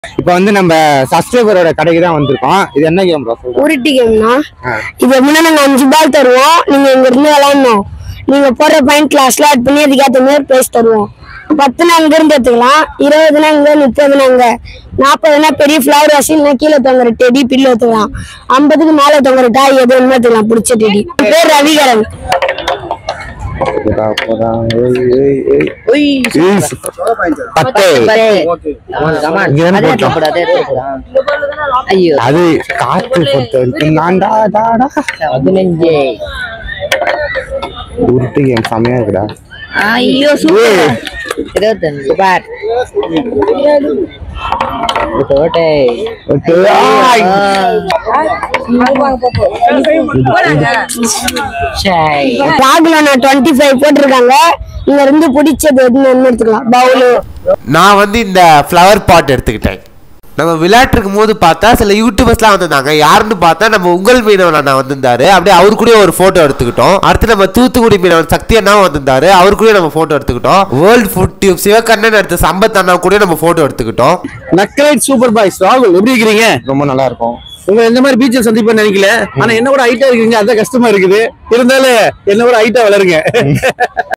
இப்போ வந்து நம்ம சப்ஸ்கிரைபரோட கடைக்கு தான் வந்திருக்கோம் இது என்ன கேம் ப்ரோ உருட்டி கேம்னா இது எப்படின்னா நாங்க அஞ்சு பால் தருவோம் நீங்க இங்க இருந்து விளையாடணும் நீங்க போடுற பாயிண்ட் கிளாஸ்ல ஆட் பண்ணி அதுக்கேற்ற மாதிரி பிரைஸ் தருவோம் பத்துனா அங்க இருந்து எடுத்துக்கலாம் இருபதுனா இங்க முப்பதுனா அங்க நாற்பதுனா பெரிய ஃபிளவர் வாசி இல்லைன்னா கீழே தொங்குற டெடி பில்லு எடுத்துக்கலாம் ஐம்பதுக்கு மேல தொங்குற டாய் எது வேணுமோ எடுத்துக்கலாம் பிடிச்ச டெடி பேர் ரவிகரன் பத்து இங்க தானே போட்டோம். ஐயோ அது காற்று பொறுத்த வரைக்கும் தாண்டா தாடா பதினஞ்சு உருட்டு கேம் செமையா இருக்குடா ஐயோ சூப்பர் இருபத்தஞ்சு பார் தோட்டை ஓகே. ஆய். ராகுல நான் டுவெண்ட்டி ஃபைவ் போட்டிருக்காங்க இங்க இருந்து பிடிச்சது எதுன்னு ஒண்ணு எடுத்துக்கலாம் பவுலு நான் வந்து இந்த ஃப்ளவர் பாட் எடுத்துக்கிட்டேன் நம்ம விளையாட்டுருக்கும் போது பார்த்தா சில யூடியூபர்ஸ்லாம் வந்திருந்தாங்க யாருன்னு பார்த்தா நம்ம உங்கள் மீனவன் அண்ணா வந்திருந்தாரு அப்படியே அவரு கூட ஒரு போட்டோ எடுத்துக்கிட்டோம் அடுத்து நம்ம தூத்துக்குடி மீனவன் சக்தி அண்ணா வந்திருந்தாரு அவரு கூட நம்ம போட்டோ எடுத்துக்கிட்டோம் வேர்ல்ட் ஃபுட் டியூப் சிவகண்ணன் அடுத்த சம்பத் அண்ணா கூட நம்ம போட்டோ எடுத்துக்கிட்டோம் நக்கலைட் சூப்பர் பாய்ஸ் ராகுல் எப்படி இருக்கிறீங்க ரொம்ப நல்லா இருக்கும் உங்க எந்த மாதிரி பீச்சில் சந்திப்பேன்னு நினைக்கல ஆனா என்ன கூட ஹைட்டா இருக்கீங்க அதான் கஷ்டமா இருக்குது இருந்தாலும் என்ன கூட ஹைட்டா வளருங்க